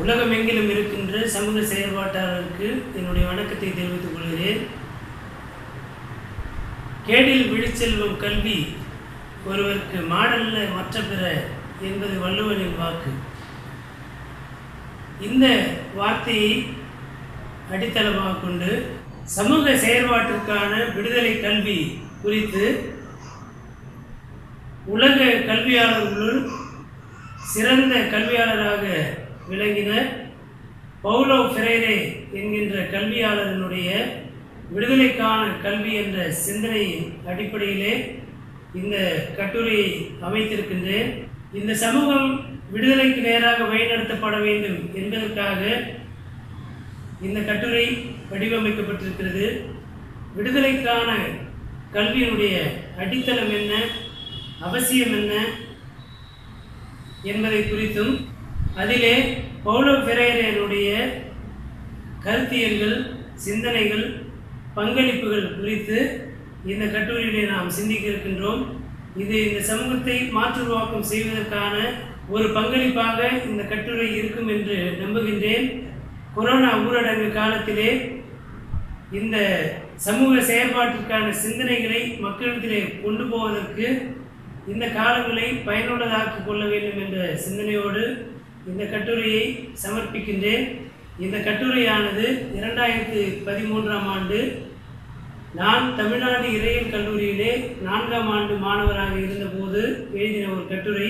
உலகமெங்கிலும் இருக்கின்ற சமூக செயல்பாட்டாளருக்கு என்னுடைய வணக்கத்தை தெரிவித்துக் கொள்கிறேன் கேடில் விழிச்செல்வம் கல்வி ஒருவருக்கு மாடல்ல மற்ற பிற என்பது வள்ளுவனின் வாக்கு இந்த வார்த்தையை அடித்தளமாக கொண்டு சமூக செயல்பாட்டிற்கான விடுதலை கல்வி குறித்து உலக கல்வியாளர்களுள் சிறந்த கல்வியாளராக விளங்கின பவுலோ ஃபெரேரே என்கின்ற கல்வியாளரினுடைய விடுதலைக்கான கல்வி என்ற சிந்தனையின் அடிப்படையிலே இந்த கட்டுரையை அமைத்திருக்கின்றேன் இந்த சமூகம் விடுதலைக்கு நேராக வழிநடத்தப்பட வேண்டும் என்பதற்காக இந்த கட்டுரை வடிவமைக்கப்பட்டிருக்கிறது விடுதலைக்கான கல்வியினுடைய அடித்தளம் என்ன அவசியம் என்ன என்பதை குறித்தும் அதிலே பவுலோ பெரேரனுடைய கருத்தியல்கள் சிந்தனைகள் பங்களிப்புகள் குறித்து இந்த கட்டுரையிலே நாம் சிந்திக்க இருக்கின்றோம் இது இந்த சமூகத்தை மாற்றுருவாக்கம் செய்வதற்கான ஒரு பங்களிப்பாக இந்த கட்டுரை இருக்கும் என்று நம்புகின்றேன் கொரோனா ஊரடங்கு காலத்திலே இந்த சமூக செயல்பாட்டிற்கான சிந்தனைகளை மக்களிடத்திலே கொண்டு போவதற்கு இந்த காலங்களை பயனுள்ளதாக்கிக் கொள்ள வேண்டும் என்ற சிந்தனையோடு இந்த கட்டுரையை சமர்ப்பிக்கின்றேன் இந்த கட்டுரையானது இரண்டாயிரத்து பதிமூன்றாம் ஆண்டு நான் தமிழ்நாடு இறையல் கல்லூரியிலே நான்காம் ஆண்டு மாணவராக இருந்தபோது எழுதின ஒரு கட்டுரை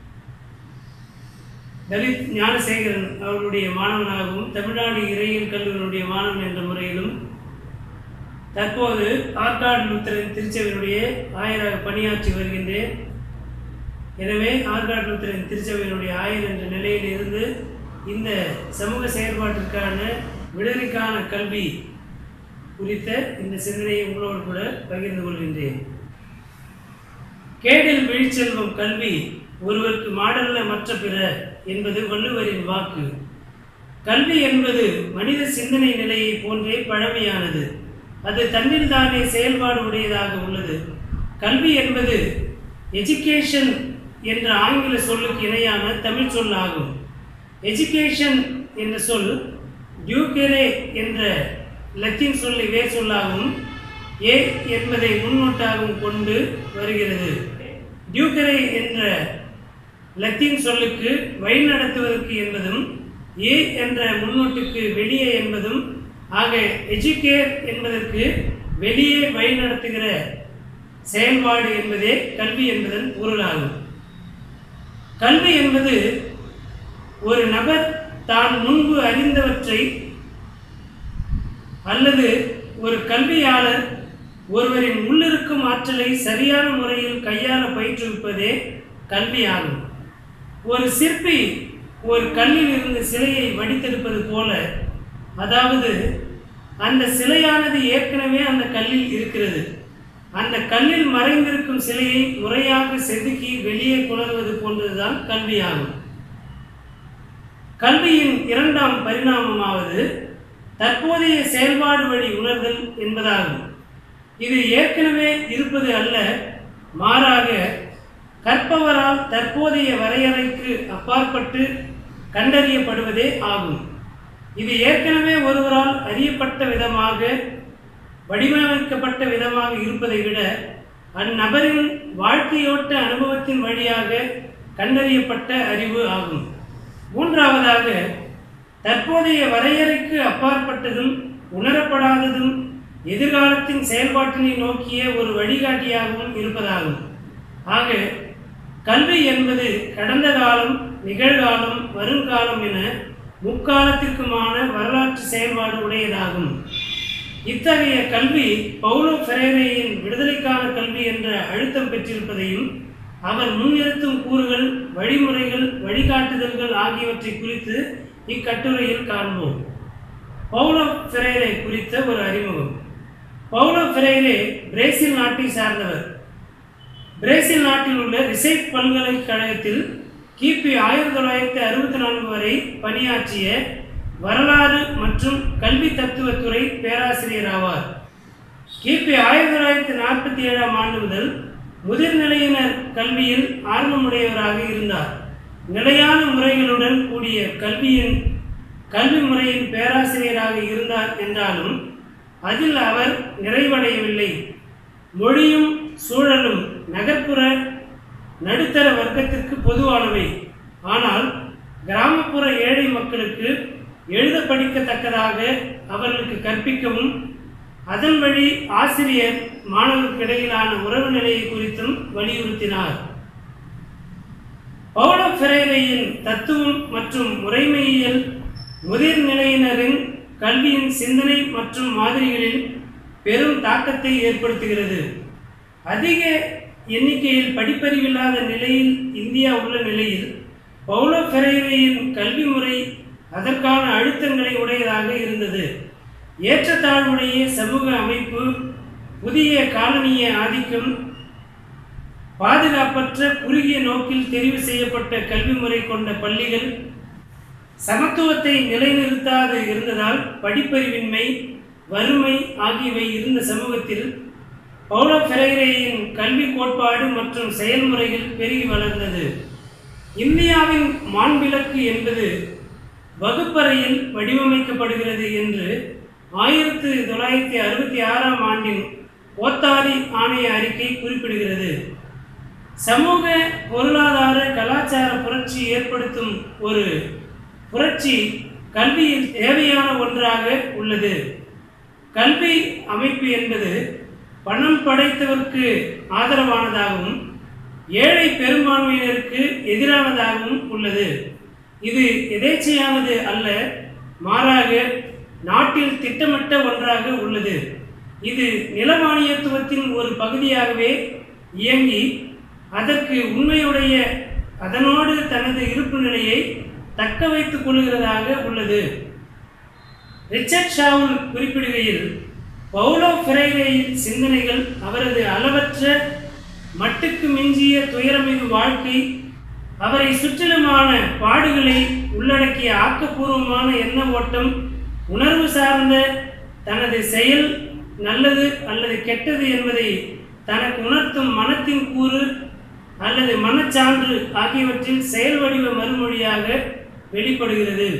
தலித் ஞானசேகரன் அவர்களுடைய மாணவனாகவும் தமிழ்நாடு இறையியல் கல்லூரியினுடைய மாணவன் என்ற முறையிலும் தற்போது ஆற்காடு லூத்தரன் திருச்சபையினுடைய ஆயராக பணியாற்றி வருகின்றேன் எனவே ஆற்காடு லூத்தரன் திருச்சபையினுடைய ஆயர் என்ற நிலையில் இருந்து இந்த சமூக செயல்பாட்டிற்கான விடுதலைக்கான கல்வி குறித்த இந்த சிந்தனையை உங்களோடு கூட பகிர்ந்து கொள்கின்றேன் கேடில் விழிச்செல்வம் கல்வி ஒருவருக்கு மாடல்ல மற்ற பிற என்பது வள்ளுவரின் வாக்கு கல்வி என்பது மனித சிந்தனை நிலையை போன்றே பழமையானது அது தன்னில் தானே செயல்பாடு உடையதாக உள்ளது கல்வி என்பது எஜுகேஷன் என்ற ஆங்கில சொல்லுக்கு இணையான தமிழ் சொல்லாகும் எஜுகேஷன் என்ற சொல் டியூகெரே என்ற லத்தீன் சொல்லை வேர் சொல்லாகவும் ஏ என்பதை முன்னோட்டாகவும் கொண்டு வருகிறது டியூகரை என்ற லத்தீன் சொல்லுக்கு வழிநடத்துவதற்கு என்பதும் ஏ என்ற முன்னோட்டுக்கு வெளியே என்பதும் ஆக எஜுகேர் என்பதற்கு வெளியே வழிநடத்துகிற செயல்பாடு என்பதே கல்வி என்பதன் பொருளாகும் கல்வி என்பது ஒரு நபர் தான் முன்பு அறிந்தவற்றை அல்லது ஒரு கல்வியாளர் ஒருவரின் உள்ளிருக்கும் ஆற்றலை சரியான முறையில் கையாள பயிற்றுவிப்பதே கல்வியாகும் ஒரு சிற்பி ஒரு கல்லில் இருந்து சிலையை வடித்தெடுப்பது போல அதாவது அந்த சிலையானது ஏற்கனவே அந்த கல்லில் இருக்கிறது அந்த கல்லில் மறைந்திருக்கும் சிலையை முறையாக செதுக்கி வெளியே கொணர்வது போன்றதுதான் கல்வியாகும் கல்வியின் இரண்டாம் பரிணாமமாவது தற்போதைய செயல்பாடு வழி உணர்தல் என்பதாகும் இது ஏற்கனவே இருப்பது அல்ல மாறாக கற்பவரால் தற்போதைய வரையறைக்கு அப்பாற்பட்டு கண்டறியப்படுவதே ஆகும் இது ஏற்கனவே ஒருவரால் அறியப்பட்ட விதமாக வடிவமைக்கப்பட்ட விதமாக இருப்பதை விட அந்நபரின் வாழ்க்கையோட்ட அனுபவத்தின் வழியாக கண்டறியப்பட்ட அறிவு ஆகும் மூன்றாவதாக தற்போதைய வரையறைக்கு அப்பாற்பட்டதும் உணரப்படாததும் எதிர்காலத்தின் செயல்பாட்டினை நோக்கிய ஒரு வழிகாட்டியாகவும் இருப்பதாகும் ஆக கல்வி என்பது கடந்த காலம் நிகழ்காலம் வருங்காலம் என முக்காலத்திற்குமான வரலாற்று செயல்பாடு உடையதாகும் இத்தகைய கல்வி பவுலோ ஃபெரேரேயின் விடுதலைக்கான கல்வி என்ற அழுத்தம் பெற்றிருப்பதையும் அவர் முன்னிறுத்தும் கூறுகள் வழிமுறைகள் வழிகாட்டுதல்கள் ஆகியவற்றை குறித்து இக்கட்டுரையில் காண்போம் பவுலோ ஃபெரேரே குறித்த ஒரு அறிமுகம் பவுலோ ஃபெரேரே பிரேசில் நாட்டை சார்ந்தவர் பிரேசில் நாட்டில் உள்ள ரிசைட் பல்கலைக்கழகத்தில் கிபி ஆயிரத்தி தொள்ளாயிரத்தி அறுபத்தி நான்கு வரை பணியாற்றிய வரலாறு மற்றும் கல்வி தத்துவத்துறை பேராசிரியர் ஆவார் கிபி ஆயிரத்தி தொள்ளாயிரத்தி நாற்பத்தி ஏழாம் ஆண்டு முதல் முதிர்நிலையினர் கல்வியில் ஆர்வமுடையவராக இருந்தார் நிலையான முறைகளுடன் கூடிய கல்வியின் கல்வி முறையின் பேராசிரியராக இருந்தார் என்றாலும் அதில் அவர் நிறைவடையவில்லை மொழியும் சூழலும் நகர்ப்புற நடுத்தர வர்க்கத்திற்கு பொதுவானவை ஆனால் கிராமப்புற ஏழை மக்களுக்கு எழுத படிக்கத்தக்கதாக அவர்களுக்கு கற்பிக்கவும் அதன் வழி ஆசிரியர் மாணவருக்கு இடையிலான உறவு நிலையை குறித்தும் வலியுறுத்தினார் பவுலோ ஃபெரேரையின் தத்துவம் மற்றும் முறைமையியல் முதிர்நிலையினரின் கல்வியின் சிந்தனை மற்றும் மாதிரிகளில் பெரும் தாக்கத்தை ஏற்படுத்துகிறது அதிக எண்ணிக்கையில் படிப்பறிவில்லாத நிலையில் இந்தியா உள்ள நிலையில் பவுலோ ஃபெரேரையின் கல்வி முறை அதற்கான அழுத்தங்களை உடையதாக இருந்தது ஏற்றத்தாழ்வுடைய சமூக அமைப்பு புதிய காலனிய ஆதிக்கம் பாதுகாப்பற்ற குறுகிய நோக்கில் தெரிவு செய்யப்பட்ட கல்வி முறை கொண்ட பள்ளிகள் சமத்துவத்தை நிலைநிறுத்தாது இருந்ததால் படிப்பறிவின்மை வறுமை ஆகியவை இருந்த சமூகத்தில் பவுலோ ஃபெரைரேயின் கல்வி கோட்பாடு மற்றும் செயல்முறைகள் பெருகி வளர்ந்தது இந்தியாவின் மாண்பிலக்கு என்பது வகுப்பறையில் வடிவமைக்கப்படுகிறது என்று ஆயிரத்து தொள்ளாயிரத்தி அறுபத்தி ஆறாம் ஆண்டின் ஓத்தாரி ஆணைய அறிக்கை குறிப்பிடுகிறது சமூக பொருளாதார கலாச்சார புரட்சி ஏற்படுத்தும் ஒரு புரட்சி கல்வியில் தேவையான ஒன்றாக உள்ளது கல்வி அமைப்பு என்பது பணம் படைத்தவர்க்கு ஆதரவானதாகவும் ஏழை பெரும்பான்மையினருக்கு எதிரானதாகவும் உள்ளது இது எதேச்சையானது அல்ல மாறாக நாட்டில் திட்டமிட்ட ஒன்றாக உள்ளது இது நிலமானியத்துவத்தின் ஒரு பகுதியாகவே இயங்கி அதற்கு உண்மையுடைய அதனோடு தனது இருப்பு நிலையை தக்க வைத்துக் கொள்கிறதாக உள்ளது ரிச்சர்ட் ஷாவுல் குறிப்பிடுகையில் பவுலோ ஃபிரைரேயின் சிந்தனைகள் அவரது அளவற்ற மட்டுக்கு மிஞ்சிய துயரமிகு வாழ்க்கை அவரை சுற்றிலுமான பாடுகளை உள்ளடக்கிய ஆக்கப்பூர்வமான எண்ண ஓட்டம் உணர்வு சார்ந்த தனது செயல் நல்லது அல்லது கெட்டது என்பதை தனக்கு உணர்த்தும் மனத்தின் கூறு அல்லது மனச்சான்று ஆகியவற்றில் செயல் வடிவ மறுமொழியாக வெளிப்படுகிறது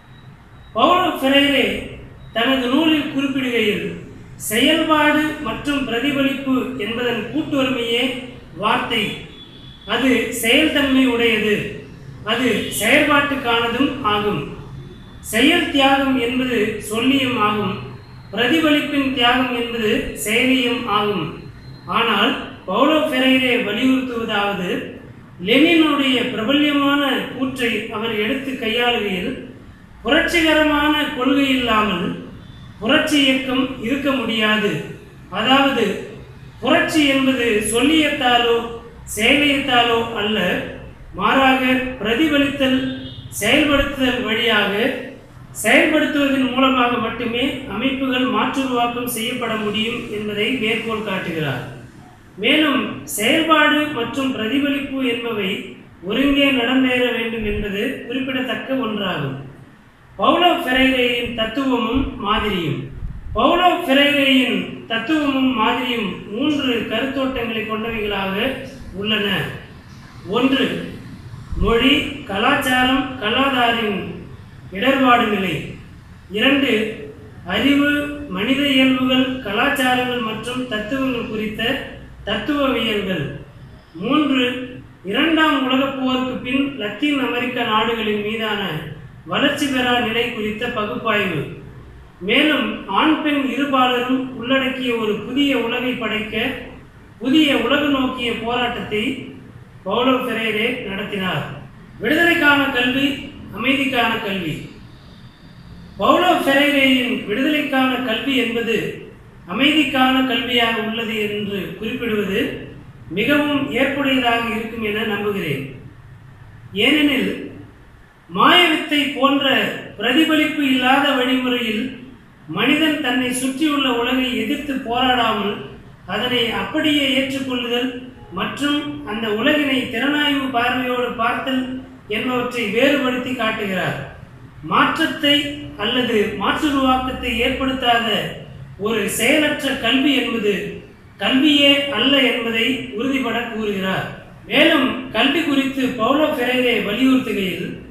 பவுலோ ஃபெரைரே தனது நூலில் குறிப்பிடுகையில் செயல்பாடு மற்றும் பிரதிபலிப்பு என்பதன் கூட்டுவன்மையே வார்த்தை அது செயல்தன்மை உடையது அது செயற்பாட்டுக்கானதும் ஆகும் செயல் தியாகம் என்பது சொல்லியம் ஆகும் பிரதிபலிப்பின் தியாகம் என்பது செயலியம் ஆகும் ஆனால் பவுலோ ஃபெரைரே வலியுறுத்துவதாவது லெனினுடைய பிரபல்யமான கூற்றை அவர் எடுத்து கையாளுகையில் புரட்சிகரமான கொள்கை இல்லாமல் புரட்சி இயக்கம் இருக்க முடியாது அதாவது புரட்சி என்பது சொல்லியத்தாலோ செயலியத்தாலோ அல்ல மாறாக பிரதிபலித்தல் செயல்படுத்துதல் வழியாக செயல்படுத்துவதன் மூலமாக மட்டுமே அமைப்புகள் மாற்றுருவாக்கம் செய்யப்பட முடியும் என்பதை மேற்கோள் காட்டுகிறார் மேலும் செயல்பாடு மற்றும் பிரதிபலிப்பு என்பவை ஒருங்கே நடந்தேற வேண்டும் என்பது குறிப்பிடத்தக்க ஒன்றாகும் பவுலோ ஃபெரைரேயின் தத்துவமும் மாதிரியும் பவுலோ ஃபெரைரேயின் தத்துவமும் மாதிரியும் மூன்று கருத்தோட்டங்களை கொண்டவைகளாக உள்ளன ஒன்று மொழி கலாச்சாரம் கலாதாரின் இடர்பாடு நிலை இரண்டு அறிவு மனித இயல்புகள் கலாச்சாரங்கள் மற்றும் தத்துவங்கள் குறித்த தத்துவவியல்கள் மூன்று இரண்டாம் உலகப் போருக்கு பின் லத்தீன் அமெரிக்க நாடுகளின் மீதான வளர்ச்சி பெறா நிலை குறித்த பகுப்பாய்வு மேலும் ஆண் பெண் இருபாலரும் உள்ளடக்கிய ஒரு புதிய உலகை படைக்க புதிய உலகு நோக்கிய போராட்டத்தை பவுலோ ஃபெரேரே நடத்தினார் விடுதலைக்கான கல்வி அமைதிக்கான கல்வி பவுலோ ஃபெரேரேயின் விடுதலைக்கான கல்வி என்பது அமைதிக்கான கல்வியாக உள்ளது என்று குறிப்பிடுவது மிகவும் ஏற்புடையதாக இருக்கும் என நம்புகிறேன் ஏனெனில் மாயவித்தை போன்ற பிரதிபலிப்பு இல்லாத வழிமுறையில் மனிதன் தன்னை சுற்றியுள்ள உலகை எதிர்த்து போராடாமல் அதனை அப்படியே ஏற்றுக்கொள்ளுதல் மற்றும் அந்த உலகினை திறனாய்வு பார்வையோடு பார்த்தல் என்பவற்றை வேறுபடுத்தி காட்டுகிறார் மாற்றத்தை அல்லது மாற்றுருவாக்கத்தை ஏற்படுத்தாத ஒரு செயலற்ற கல்வி என்பது கல்வியே அல்ல என்பதை உறுதிபட கூறுகிறார் மேலும் கல்வி குறித்து பவுலோ ஃபெரேரே வலியுறுத்துகையில்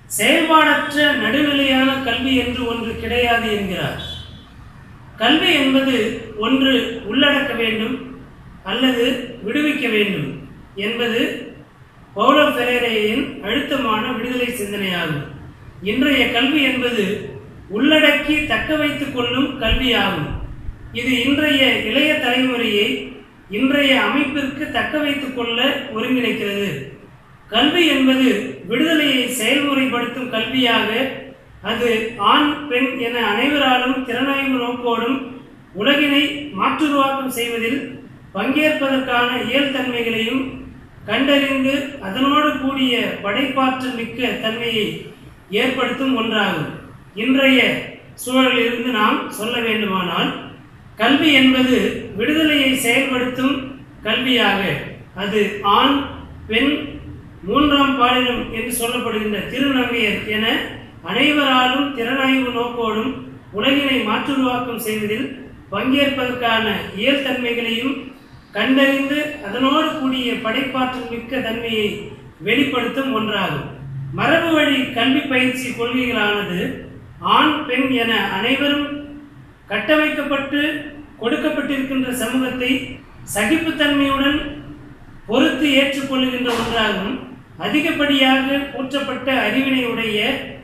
செயல்பாடற்ற நடுநிலையான கல்வி என்று ஒன்று கிடையாது என்கிறார் கல்வி என்பது ஒன்று உள்ளடக்க வேண்டும் அல்லது விடுவிக்க வேண்டும் என்பது பௌலோ பெரேரையின் அழுத்தமான விடுதலை சிந்தனையாகும் இன்றைய கல்வி என்பது உள்ளடக்கி தக்க வைத்துக் கொள்ளும் கல்வியாகும் இது இன்றைய இளைய தலைமுறையை இன்றைய அமைப்பிற்கு தக்க வைத்துக் கொள்ள ஒருங்கிணைக்கிறது கல்வி என்பது விடுதலையை செயல்முறைப்படுத்தும் கல்வியாக அது ஆண் பெண் என அனைவராலும் திறனாய்வு நோக்கோடும் உலகினை மாற்றுருவாக்கம் செய்வதில் பங்கேற்பதற்கான இயல்தன்மைகளையும் கண்டறிந்து அதனோடு கூடிய படைப்பாற்றல் மிக்க தன்மையை ஏற்படுத்தும் ஒன்றாகும் இன்றைய சூழலிலிருந்து நாம் சொல்ல வேண்டுமானால் கல்வி என்பது விடுதலையை செயல்படுத்தும் கல்வியாக அது ஆண் பெண் மூன்றாம் பாலினம் என்று சொல்லப்படுகின்ற திருநங்கையர் என அனைவராலும் திறனாய்வு நோக்கோடும் உலகினை மாற்றுருவாக்கம் செய்வதில் பங்கேற்பதற்கான இயல்தன்மைகளையும் கண்டறிந்து அதனோடு கூடிய படைப்பாற்றல் மிக்க தன்மையை வெளிப்படுத்தும் ஒன்றாகும் மரபு வழி கல்வி பயிற்சி கொள்கைகளானது ஆண் பெண் என அனைவரும் கட்டமைக்கப்பட்டு கொடுக்கப்பட்டிருக்கின்ற சமூகத்தை சகிப்புத்தன்மையுடன் பொறுத்து ஏற்றுக்கொள்ளுகின்ற ஒன்றாகும் அதிகப்படியாக போற்றப்பட்ட அறிவினை உடைய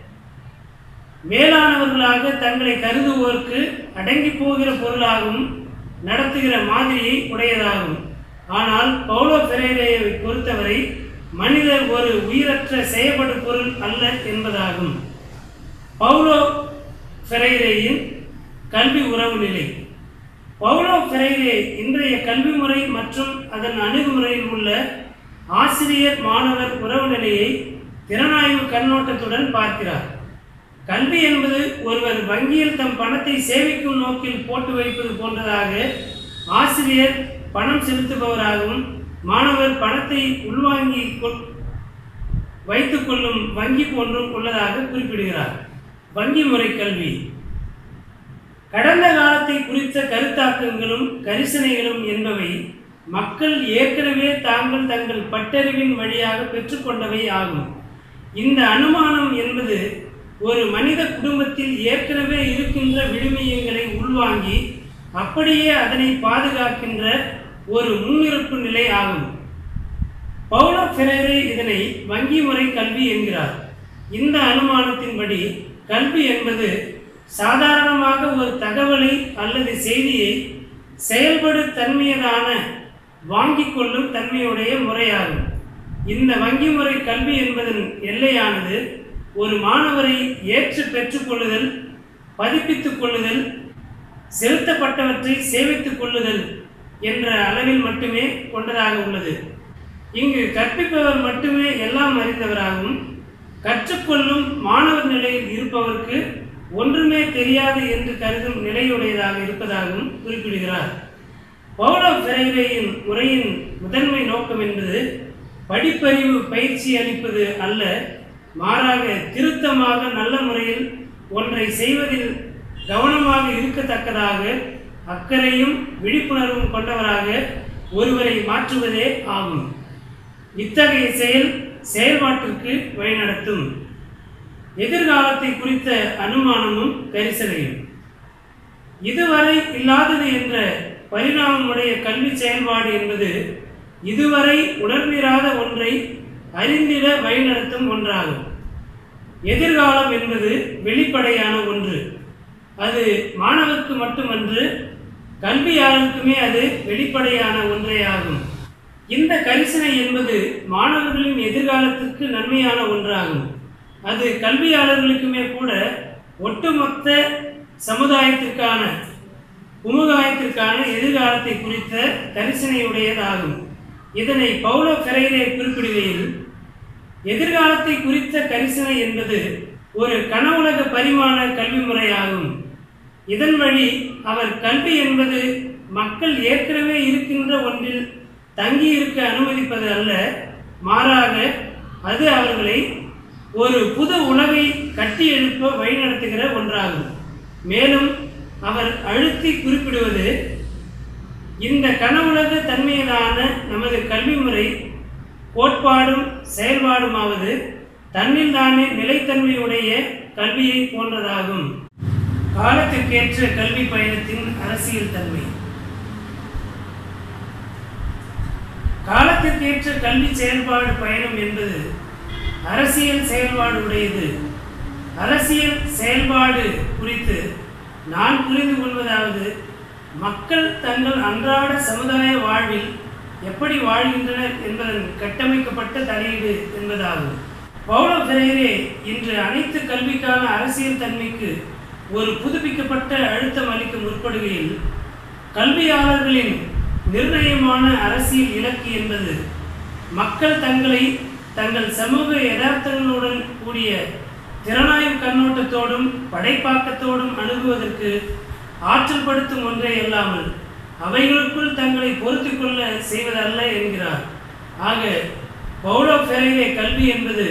மேலானவர்களாக தங்களை கருதுவோருக்கு அடங்கி போகிற பொருளாகவும் நடத்துகிற மாதிரியை உடையதாகும் ஆனால் பௌலோ பெரேரையை பொறுத்தவரை மனிதர் ஒரு உயிரற்ற செயல்படு பொருள் அல்ல என்பதாகும் பௌலோ ஃபெரைரேயின் கல்வி உறவு நிலை பௌலோ ஃபெரைரே இன்றைய கல்வி முறை மற்றும் அதன் அணுகுமுறையில் உள்ள ஆசிரியர் மாணவர் உறவு நிலையை திறனாய்வு கண்ணோட்டத்துடன் பார்க்கிறார் கல்வி என்பது ஒருவர் வங்கியில் தம் பணத்தை சேமிக்கும் நோக்கில் போட்டு வைப்பது போன்றதாக ஆசிரியர் பணம் செலுத்துபவராகவும் மாணவர் பணத்தை உள்வாங்கி கொள் வைத்துக் கொள்ளும் வங்கி போன்றும் உள்ளதாக குறிப்பிடுகிறார் வங்கி முறை கல்வி கடந்த காலத்தை குறித்த கருத்தாக்கங்களும் கரிசனைகளும் என்பவை மக்கள் ஏற்கனவே தாங்கள் தங்கள் பட்டறிவின் வழியாக பெற்றுக்கொண்டவை ஆகும் இந்த அனுமானம் என்பது ஒரு மனித குடும்பத்தில் ஏற்கனவே இருக்கின்ற விழுமியங்களை உள்வாங்கி அப்படியே அதனை பாதுகாக்கின்ற ஒரு முன்னிருப்பு நிலை ஆகும் பவுலோ ஃபெரேரே இதனை வங்கி முறை கல்வி என்கிறார் இந்த அனுமானத்தின்படி கல்வி என்பது சாதாரணமாக ஒரு தகவலை அல்லது செய்தியை செயல்படு தன்மையதான வாங்கிக் கொள்ளும் தன்மையுடைய முறையாகும் இந்த வங்கி முறை கல்வி என்பதன் எல்லையானது ஒரு மாணவரை ஏற்று பெற்றுக்கொள்ளுதல் பதிப்பித்துக் கொள்ளுதல் செலுத்தப்பட்டவற்றை சேமித்துக் கொள்ளுதல் என்ற அளவில் மட்டுமே கொண்டதாக உள்ளது இங்கு கற்பிப்பவர் மட்டுமே எல்லாம் அறிந்தவராகவும் கற்றுக்கொள்ளும் மாணவர் நிலையில் இருப்பவருக்கு ஒன்றுமே தெரியாது என்று கருதும் நிலையுடையதாக இருப்பதாகவும் குறிப்பிடுகிறார் பௌலோ பெரைரையின் உரையின் முதன்மை நோக்கம் என்பது படிப்பறிவு பயிற்சி அளிப்பது அல்ல மாறாக திருத்தமாக நல்ல முறையில் ஒன்றை செய்வதில் கவனமாக இருக்கத்தக்கதாக அக்கறையும் விழிப்புணர்வும் கொண்டவராக ஒருவரை மாற்றுவதே ஆகும் இத்தகைய செயல் செயல்பாட்டிற்கு வழிநடத்தும் எதிர்காலத்தை குறித்த அனுமானமும் கரிசனையும் இதுவரை இல்லாதது என்ற பரிணாமமுடைய கல்வி செயல்பாடு என்பது இதுவரை உணர்ந்திராத ஒன்றை அறிந்திட வழிநடத்தும் ஒன்றாகும் எதிர்காலம் என்பது வெளிப்படையான ஒன்று அது மாணவருக்கு மட்டுமன்று கல்வியாளருக்குமே அது வெளிப்படையான ஒன்றே ஆகும் இந்த கரிசனை என்பது மாணவர்களின் எதிர்காலத்திற்கு நன்மையான ஒன்றாகும் அது கல்வியாளர்களுக்குமே கூட ஒட்டுமொத்த சமுதாயத்திற்கான உமுகாயத்திற்கான எதிர்காலத்தை குறித்த கரிசனையுடையதாகும் இதனை பவுலோ ஃபெரைரே குறிப்பிடுகையில் எதிர்காலத்தை குறித்த கரிசனை என்பது ஒரு கனவுலக பரிமாண கல்வி முறையாகும் இதன் வழி அவர் கல்வி என்பது மக்கள் ஏற்கனவே இருக்கின்ற ஒன்றில் தங்கி இருக்க அனுமதிப்பது அல்ல மாறாக அது அவர்களை ஒரு புது உலகை கட்டி எழுப்ப வழிநடத்துகிற ஒன்றாகும் மேலும் அவர் அழுத்தி குறிப்பிடுவது இந்த கனவுலக தன்மையிலான நமது கல்வி முறை கோட்பாடும் செயல்பாடுமாவது தன்னில் தானே நிலைத்தன்மையுடைய கல்வியை போன்றதாகும் காலத்திற்கேற்ற கல்வி பயணத்தின் அரசியல் தன்மை காலத்திற்கேற்ற கல்வி செயல்பாடு பயணம் என்பது அரசியல் செயல்பாடு உடையது அரசியல் செயல்பாடு குறித்து நான் புரிந்து கொள்வதாவது மக்கள் தங்கள் அன்றாட சமுதாய வாழ்வில் எப்படி வாழ்கின்றனர் என்பதன் கட்டமைக்கப்பட்ட தலையீடு என்பதாகும் பவுலோ பெரேரே இன்று அனைத்து கல்விக்கான அரசியல் தன்மைக்கு ஒரு புதுப்பிக்கப்பட்ட அழுத்தம் அளிக்க முற்படுகையில் கல்வியாளர்களின் நிர்ணயமான அரசியல் இலக்கு என்பது மக்கள் தங்களை தங்கள் சமூக யதார்த்தங்களுடன் கூடிய திறனாய்வு கண்ணோட்டத்தோடும் படைப்பாக்கத்தோடும் அணுகுவதற்கு ஆற்றல் படுத்தும் ஒன்றே அல்லாமல் அவைகளுக்குள் தங்களை பொறுத்துக் கொள்ள செய்வதல்ல என்கிறார் ஆக பவுலோ ஃபெரேரே கல்வி என்பது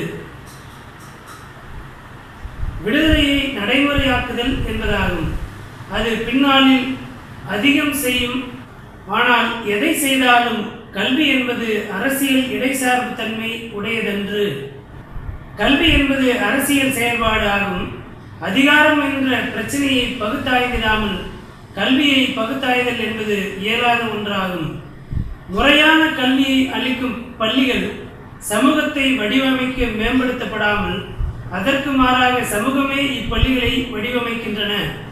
விடுதலையை நடைமுறையாக்குதல் என்பதாகும் அது பின்னாளில் அதிகம் செய்யும் ஆனால் எதை செய்தாலும் கல்வி என்பது அரசியல் இடைசார்பு தன்மை உடையதன்று கல்வி என்பது அரசியல் செயல்பாடு ஆகும் அதிகாரம் என்ற பிரச்சனையை பகுத்தாய்ந்திடாமல் கல்வியை பகுத்தாய்தல் என்பது இயலாத ஒன்றாகும் முறையான கல்வியை அளிக்கும் பள்ளிகள் சமூகத்தை வடிவமைக்க மேம்படுத்தப்படாமல் அதற்கு மாறாக சமூகமே இப்பள்ளிகளை வடிவமைக்கின்றன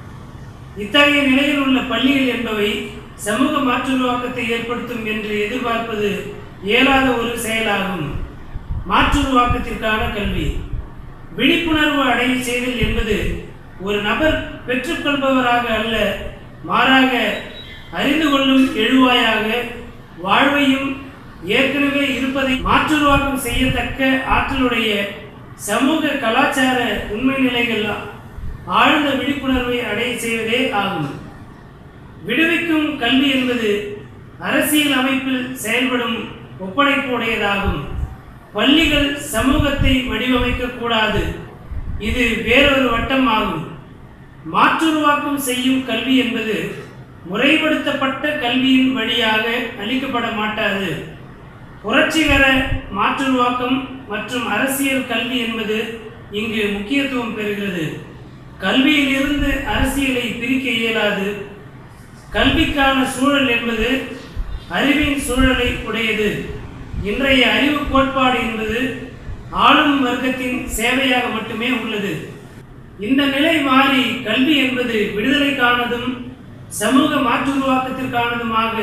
இத்தகைய நிலையில் உள்ள பள்ளிகள் என்பவை சமூக மாற்றுருவாக்கத்தை ஏற்படுத்தும் என்று எதிர்பார்ப்பது இயலாத ஒரு செயலாகும் மாற்றுருவாக்கத்திற்கான கல்வி விழிப்புணர்வு அடைய செய்தல் என்பது ஒரு நபர் பெற்றுக்கொள்பவராக அல்ல மாறாக அறிந்து கொள்ளும் எழுவாயாக வாழ்வையும் ஏற்கனவே இருப்பதை மாற்றுருவாக்கம் செய்யத்தக்க ஆற்றலுடைய சமூக கலாச்சார உண்மை நிலைகள் ஆழ்ந்த விழிப்புணர்வை அடைய செய்வதே ஆகும் விடுவிக்கும் கல்வி என்பது அரசியல் அமைப்பில் செயல்படும் ஒப்படைப்பு உடையதாகும் பள்ளிகள் சமூகத்தை வடிவமைக்க கூடாது இது வேறொரு வட்டம் ஆகும் மாற்றுருவாக்கம் செய்யும் கல்வி என்பது முறைப்படுத்தப்பட்ட கல்வியின் வழியாக அளிக்கப்பட மாட்டாது புரட்சிகர மாற்றுருவாக்கம் மற்றும் அரசியல் கல்வி என்பது இங்கு முக்கியத்துவம் பெறுகிறது கல்வியிலிருந்து அரசியலை பிரிக்க இயலாது கல்விக்கான சூழல் என்பது அறிவின் சூழலை உடையது இன்றைய அறிவு கோட்பாடு என்பது ஆளும் வர்க்கத்தின் சேவையாக மட்டுமே உள்ளது இந்த நிலை மாறி கல்வி என்பது விடுதலைக்கானதும் சமூக மாற்றுருவாக்கத்திற்கானதுமாக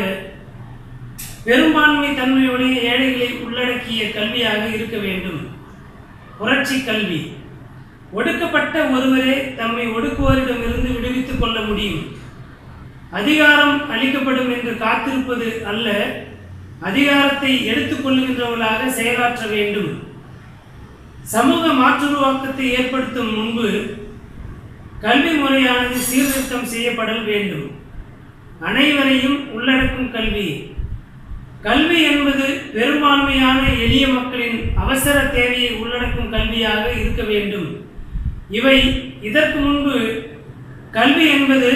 பெரும்பான்மை தன்மையுடைய ஏழைகளை உள்ளடக்கிய கல்வியாக இருக்க வேண்டும் புரட்சி கல்வி ஒடுக்கப்பட்ட ஒருவரே தம்மை ஒடுக்குவோரிடமிருந்து விடுவித்துக் கொள்ள முடியும் அதிகாரம் அளிக்கப்படும் என்று காத்திருப்பது அல்ல அதிகாரத்தை எடுத்துக்கொள்கின்றவர்களாக செயலாற்ற வேண்டும் சமூக மாற்றுருவாக்கத்தை ஏற்படுத்தும் முன்பு கல்வி முறையானது சீர்திருத்தம் செய்யப்படல் வேண்டும் அனைவரையும் உள்ளடக்கும் கல்வி கல்வி என்பது பெரும்பான்மையான எளிய மக்களின் அவசர தேவையை உள்ளடக்கும் கல்வியாக இருக்க வேண்டும் இவை இதற்கு முன்பு கல்வி என்பது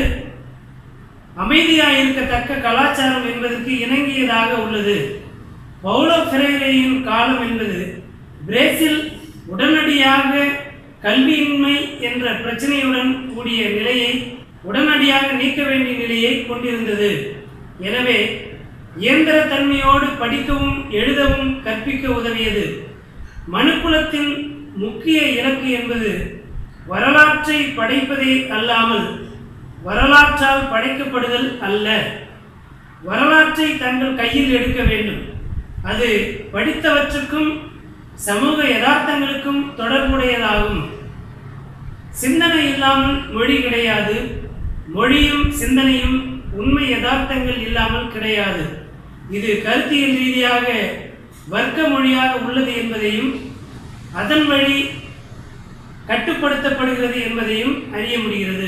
அமைதியாக இருக்கத்தக்க கலாச்சாரம் என்பதற்கு இணங்கியதாக உள்ளது பவுலோ ஃபிரேரேயின் காலம் என்பது பிரேசில் உடனடியாக கல்வியின்மை என்ற பிரச்சனையுடன் கூடிய நிலையை உடனடியாக நீக்க வேண்டிய நிலையை கொண்டிருந்தது எனவே இயந்திரத்தன்மையோடு படிக்கவும் எழுதவும் கற்பிக்க உதவியது மனுக்குலத்தின் முக்கிய இலக்கு என்பது வரலாற்றை படைப்பதே அல்லாமல் வரலாற்றால் படைக்கப்படுதல் அல்ல வரலாற்றை தங்கள் கையில் எடுக்க வேண்டும் அது படித்தவற்றுக்கும் சமூக யதார்த்தங்களுக்கும் தொடர்புடையதாகும் சிந்தனை இல்லாமல் மொழி கிடையாது மொழியும் சிந்தனையும் உண்மை யதார்த்தங்கள் இல்லாமல் கிடையாது இது கருத்தியல் ரீதியாக வர்க்க மொழியாக உள்ளது என்பதையும் அதன் வழி கட்டுப்படுத்தப்படுகிறது என்பதையும் அறிய முடிகிறது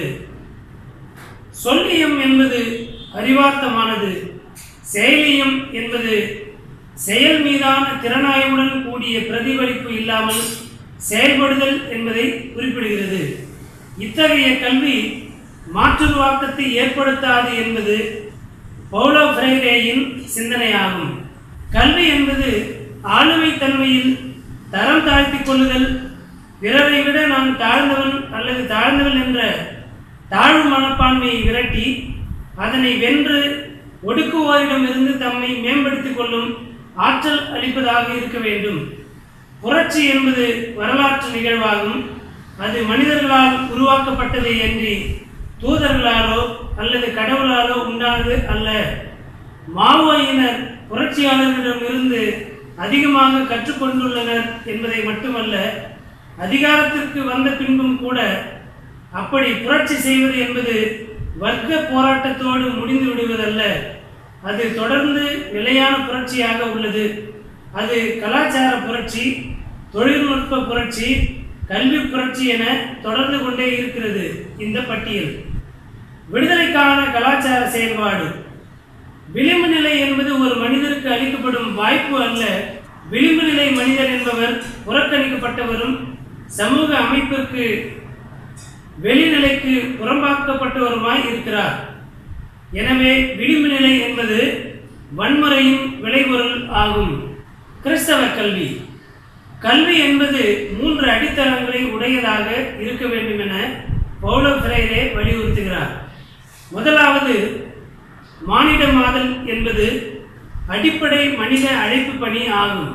சொல்லியம் என்பது அறிவார்த்தமானது செயலியம் என்பது செயல் மீதான திறனாய்வுடன் கூடிய பிரதிபலிப்பு இல்லாமல் செயல்படுதல் என்பதை குறிப்பிடுகிறது இத்தகைய கல்வி மாற்றுருவாக்கத்தை ஏற்படுத்தாது என்பது பவுலோ ஃப்ரைரேயின் சிந்தனையாகும் கல்வி என்பது ஆளுமை தன்மையில் தரம் தாழ்த்திக் கொள்ளுதல் பிறரை விட நான் தாழ்ந்தவன் அல்லது தாழ்ந்தவன் என்ற தாழ்வு மனப்பான்மையை விரட்டி அதனை வென்று ஒடுக்குவோரிடமிருந்து தம்மை மேம்படுத்திக் கொள்ளும் ஆற்றல் அளிப்பதாக இருக்க வேண்டும் புரட்சி என்பது வரலாற்று நிகழ்வாகும் அது மனிதர்களால் உருவாக்கப்பட்டதே அன்றி தூதர்களாலோ அல்லது கடவுளாலோ உண்டானது அல்ல மாவோயினர் புரட்சியாளர்களிடமிருந்து அதிகமாக கற்றுக்கொண்டுள்ளனர் என்பதை மட்டுமல்ல அதிகாரத்திற்கு வந்த பின்பும் கூட அப்படி புரட்சி செய்வது என்பது வர்க்க போராட்டத்தோடு முடிந்து விடுவதல்ல அது தொடர்ந்து நிலையான புரட்சியாக உள்ளது அது கலாச்சார புரட்சி தொழில்நுட்ப புரட்சி கல்வி புரட்சி என தொடர்ந்து கொண்டே இருக்கிறது இந்த பட்டியல் விடுதலைக்கான கலாச்சார செயல்பாடு விளிம்பு நிலை என்பது ஒரு மனிதருக்கு அளிக்கப்படும் வாய்ப்பு அல்ல விளிம்பு நிலை மனிதர் என்பவர் புறக்கணிக்கப்பட்டவரும் சமூக அமைப்பிற்கு வெளிநிலைக்கு புறம்பாக்கப்பட்டவருமாய் இருக்கிறார் எனவே விளிம்பு நிலை என்பது வன்முறையின் விளைபொருள் ஆகும் கிறிஸ்தவ கல்வி கல்வி என்பது மூன்று அடித்தளங்களை உடையதாக இருக்க வேண்டும் என பவுலோ ஃபிரைரே வலியுறுத்துகிறார் முதலாவது மானிடமாதல் என்பது அடிப்படை மனித அழைப்பு பணி ஆகும்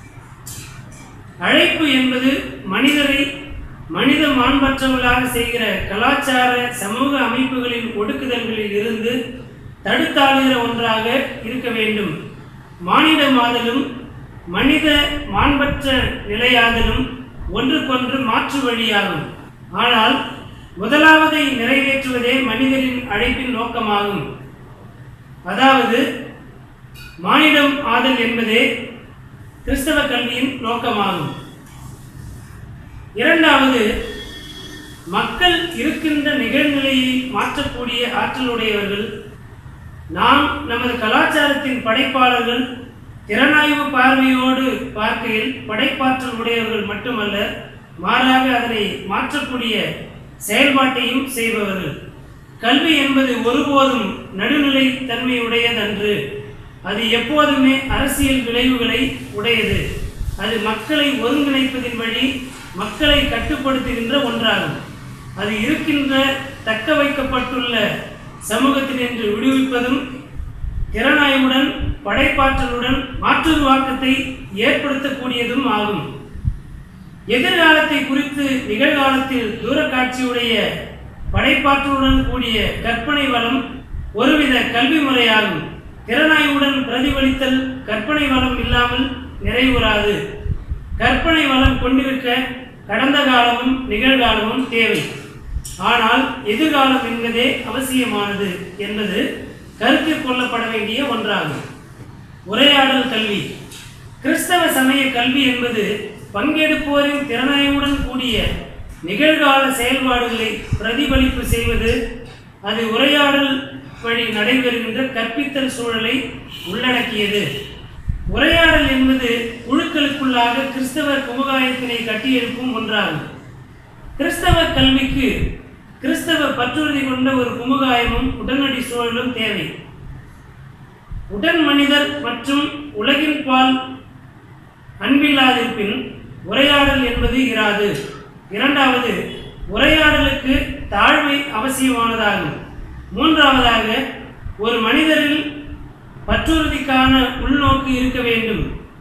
அழைப்பு என்பது மனிதரை மனித மாண்பற்றவர்களாக செய்கிற கலாச்சார சமூக அமைப்புகளின் ஒடுக்குதல்களில் இருந்து தடுத்தாளுகிற ஒன்றாக இருக்க வேண்டும் மானிட மாதலும் மனித மாண்பற்ற நிலையாதலும் ஒன்றுக்கொன்று மாற்று வழியாகும் ஆனால் முதலாவதை நிறைவேற்றுவதே மனிதரின் அழைப்பின் நோக்கமாகும் அதாவது மானிடம் ஆதல் என்பதே கிறிஸ்தவ கல்வியின் நோக்கமாகும் இரண்டாவது மக்கள் இருக்கின்ற நிகழ்நிலையை மாற்றக்கூடிய ஆற்றலுடையவர்கள் நாம் நமது கலாச்சாரத்தின் படைப்பாளர்கள் திறனாய்வு பார்வையோடு பார்க்கையில் படைப்பாற்றல் உடையவர்கள் மட்டுமல்ல மாறாக அதனை மாற்றக்கூடிய செயல்பாட்டையும் செய்பவர்கள் கல்வி என்பது ஒருபோதும் நடுநிலை தன்மையுடையதன்று அது எப்போதுமே அரசியல் விளைவுகளை உடையது அது மக்களை ஒருங்கிணைப்பதின் வழி மக்களை கட்டுப்படுத்துகின்ற ஒன்றாகும் அது இருக்கின்ற தக்க வைக்கப்பட்டுள்ள சமூகத்தினின்று விடுவிப்பதும் திறனாய்வுடன் படைப்பாற்றலுடன் மாற்றுருவாக்கத்தை ஏற்படுத்தக்கூடியதும் ஆகும் எதிர்காலத்தை குறித்து நிகழ்காலத்தில் தூரக்காட்சியுடைய படைப்பாற்றலுடன் கூடிய கற்பனை வளம் ஒருவித கல்வி முறையாகும் திறனாய்வுடன் பிரதிபலித்தல் கற்பனை வளம் இல்லாமல் நிறைவுறாது கற்பனை வளம் கொண்டிருக்க கடந்த காலமும் நிகழ்காலமும் தேவை ஆனால் எதிர்காலம் என்பதே அவசியமானது என்பது கருத்தில் கொள்ளப்பட வேண்டிய ஒன்றாகும் உரையாடல் கல்வி கிறிஸ்தவ சமய கல்வி என்பது பங்கெடுப்போரின் திறனாய்வுடன் கூடிய நிகழ்கால செயல்பாடுகளை பிரதிபலிப்பு செய்வது அது உரையாடல் வழி நடைபெறுகின்ற கற்பித்தல் சூழலை உள்ளடக்கியது உரையாடல் என்பது குழுக்களுக்குள்ளாக கிறிஸ்தவ சமுதாயத்தினை கட்டியெழுப்பும் ஒன்றாகும் கிறிஸ்தவ கல்விக்கு கிறிஸ்தவ பற்றுறுதி கொண்ட ஒரு குமுகாயமும் உடனடி சூழலும் தேவை உடன் மனிதர் மற்றும் உலகின் பால் அன்பில்லாதிருப்பின் உரையாடல் என்பது இராது இரண்டாவது உரையாடலுக்கு தாழ்மை அவசியமானதாகும் மூன்றாவதாக ஒரு மனிதரில் பற்றுறுதிக்கான உள்நோக்கு இருக்க வேண்டும்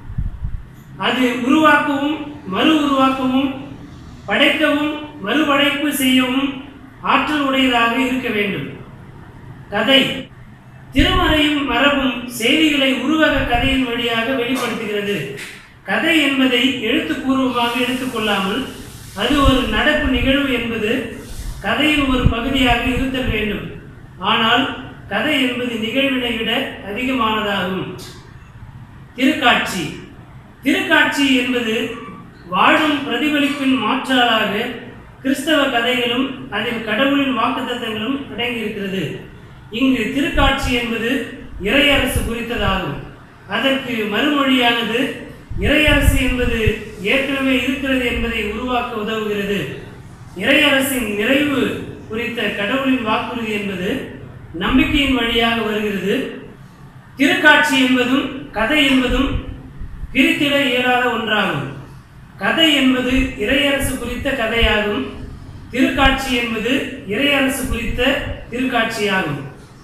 அது உருவாக்கவும் மறு உருவாக்கவும் படைக்கவும் மறுபடைப்பு செய்யவும் ஆற்றல் உடையதாக இருக்க வேண்டும் கதை திருமறையும் மரபும் செய்திகளை உருவக கதையின் வழியாக வெளிப்படுத்துகிறது கதை என்பதை எழுத்துப்பூர்வமாக எடுத்துக்கொள்ளாமல் அது ஒரு நடப்பு நிகழ்வு என்பது கதையின் ஒரு பகுதியாக இருத்தல் வேண்டும் ஆனால் கதை என்பது நிகழ்வினை விட அதிகமானதாகும் திருக்காட்சி திருக்காட்சி என்பது வாழும் பிரதிபலிப்பின் மாற்றாளாக கிறிஸ்தவ கதைகளும் அதில் கடவுளின் வாக்குத்தத்தங்களும் அடங்கியிருக்கிறது இங்கு திருக்காட்சி என்பது இறையரசு குறித்ததாகும் அதற்கு மறுமொழியானது இறையரசு என்பது ஏற்கனவே இருக்கிறது என்பதை உருவாக்க உதவுகிறது இறையரசின் நிறைவு குறித்த கடவுளின் வாக்குறுதி என்பது நம்பிக்கையின் வழியாக வருகிறது திருக்காட்சி என்பதும் கதை என்பதும் பிரித்திட இயலாத ஒன்றாகும் கதை என்பது இறையரசு குறித்த கதையாகும் திருக்காட்சி என்பது இறையரசு குறித்த திருக்காட்சியாகும்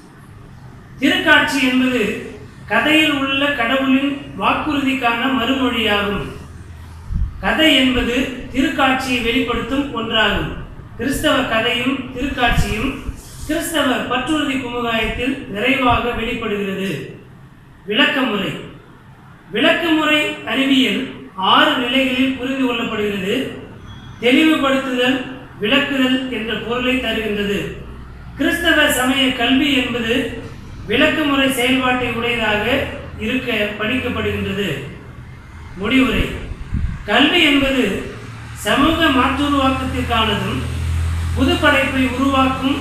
திருக்காட்சி என்பது கதையில் உள்ள கடவுளின் வாக்குறுதிக்கான மறுமொழியாகும் கதை என்பது திருக்காட்சியை வெளிப்படுத்தும் ஒன்றாகும் கிறிஸ்தவ கதையும் திருக்காட்சியும் கிறிஸ்தவ பற்றுறுதி குமுகாயத்தில் நிறைவாக வெளிப்படுகிறது விளக்கமுறை விளக்கமுறை அறிவியல் ஆறு நிலைகளில் புரிந்து கொள்ளப்படுகிறது தெளிவுபடுத்துதல் விளக்குதல் என்ற பொருளை தருகின்றது கிறிஸ்தவ சமய கல்வி என்பது விளக்குமுறை செயல்பாட்டை உடையதாக இருக்க படிக்கப்படுகின்றது முடிவுரை கல்வி என்பது சமூக மாற்றுருவாக்கத்திற்கானதும் புது படைப்பை உருவாக்கும்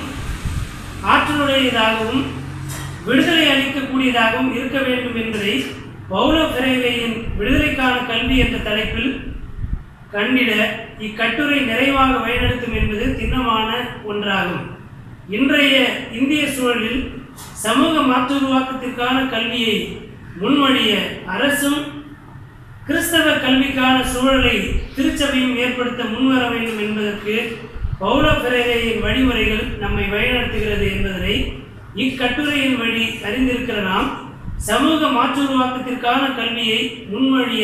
ஆற்றலுடையதாகவும் விடுதலை அளிக்கக்கூடியதாகவும் இருக்க வேண்டும் என்பதை பௌலோ பிறவையின் விடுதலைக்கான கல்வி என்ற தலைப்பில் கண்டிட இக்கட்டுரை நிறைவாக வழிநடத்தும் என்பது திண்ணமான ஒன்றாகும் இன்றைய இந்திய சூழலில் சமூக மாற்றுருவாக்கத்திற்கான கல்வியை முன்மொழிய அரசும் கிறிஸ்தவ கல்விக்கான சூழலை திருச்சபையும் ஏற்படுத்த முன்வர வேண்டும் என்பதற்கு பௌல பிரேரையின் வழிமுறைகள் நம்மை வழிநடத்துகிறது என்பதனை இக்கட்டுரையின் வழி அறிந்திருக்கிற நாம் சமூக மாற்றுருவாக்கத்திற்கான கல்வியை முன்மொழிய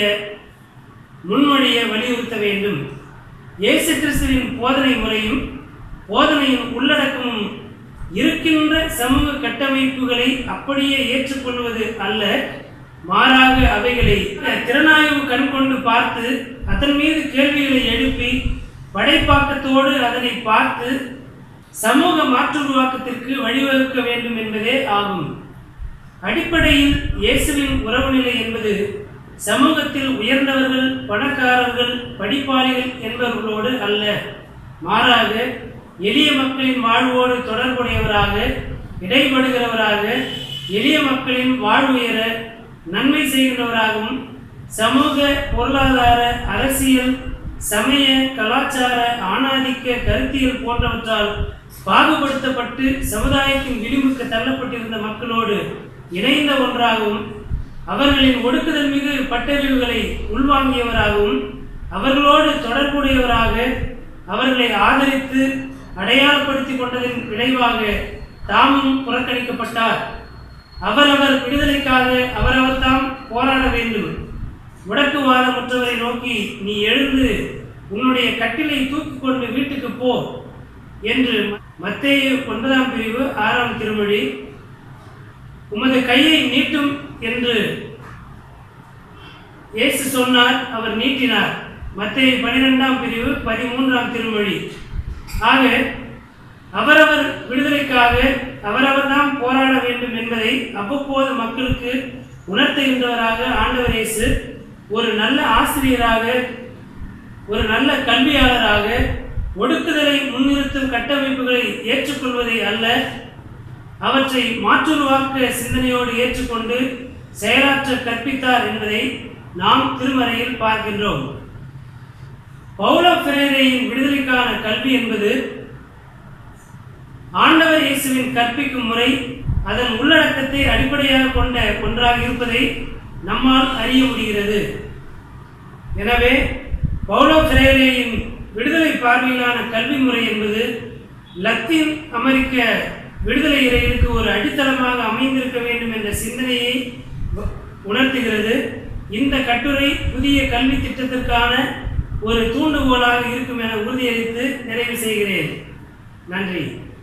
முன்மொழிய வலியுறுத்த வேண்டும் இயேசு கிறிஸ்துவின் போதனை முறையும் போதனையின் உள்ளடக்கமும் இருக்கின்ற சமூக கட்டமைப்புகளை அப்படியே ஏற்றுக்கொள்வது அல்ல மாறாக அவைகளை திறனாய்வு கண் கொண்டு பார்த்து அதன் மீது கேள்விகளை எழுப்பி படைப்பாக்கத்தோடு அதனை பார்த்து சமூக மாற்றுருவாக்கத்திற்கு வழிவகுக்க வேண்டும் என்பதே ஆகும் அடிப்படையில் இயேசுவின் உறவுநிலை என்பது சமூகத்தில் உயர்ந்தவர்கள் பணக்காரர்கள் படிப்பாளிகள் என்பவர்களோடு அல்ல மாறாக எளிய மக்களின் வாழ்வோடு தொடர்புடையவராக இடைபடுகிறவராக எளிய மக்களின் வாழ்வுயர நன்மை செய்கின்றவராகவும் சமூக பொருளாதார அரசியல் சமய கலாச்சார ஆணாதிக்க கருத்தியல் போன்றவற்றால் பாகுபடுத்தப்பட்டு சமுதாயத்தின் விளிம்புக்கு தள்ளப்பட்டிருந்த மக்களோடு இணைந்த ஒன்றாகவும் அவர்களின் ஒடுக்குதல் மிகு பட்டறிவுகளை உள்வாங்கியவராகவும் அவர்களோடு தொடர்புடையவராக அவர்களை ஆதரித்து அடையாளப்படுத்தி கொண்டதன் விளைவாக தாமும் புறக்கணிக்கப்பட்டார் அவரவர் விடுதலைக்காக அவரவர் தாம் போராட வேண்டும் முடக்குவாதமற்றவரை நோக்கி நீ எழுந்து உன்னுடைய கட்டிலை தூக்கிக் கொண்டு வீட்டுக்கு போ என்று மத்தேயு ஒன்பதாம் பிரிவு ஆறாம் திருமொழி உமது கையை நீட்டும் என்று இயேசு சொன்னார் அவர் நீட்டினார் மத்தேயு பனிரெண்டாம் பிரிவு பதிமூன்றாம் திருமொழி ஆக அவரவர் விடுதலைக்காக அவரவர் தான் போராட வேண்டும் என்பதை அவ்வப்போது மக்களுக்கு உணர்த்துகின்றவராக ஆண்டவர் இயேசு ஒரு நல்ல ஆசிரியராக ஒரு நல்ல கல்வியாளராக ஒடுக்குதலை முன்னிறுத்தும் கட்டமைப்புகளை ஏற்றுக்கொள்வதை அல்ல அவற்றை மாற்றுருவாக்க சிந்தனையோடு ஏற்றுக்கொண்டு செயலாற்ற கற்பித்தார் என்பதை நாம் திருமறையில் பார்க்கின்றோம் பௌல பிரேரையின் விடுதலைக்கான கல்வி என்பது ஆண்டவர் இயேசுவின் கற்பிக்கும் முறை அதன் உள்ளடக்கத்தை அடிப்படையாக கொண்ட ஒன்றாக இருப்பதை நம்மால் அறிய முடிகிறது எனவே பௌலோ பிரேரையின் விடுதலை பார்வையிலான கல்வி முறை என்பது லத்தீன் அமெரிக்க விடுதலை இறைகளுக்கு ஒரு அடித்தளமாக அமைந்திருக்க வேண்டும் என்ற சிந்தனையை வ- உணர்த்துகிறது இந்த கட்டுரை புதிய கல்வி திட்டத்திற்கான ஒரு தூண்டுகோலாக இருக்கும் என உறுதியளித்து நிறைவு செய்கிறேன் நன்றி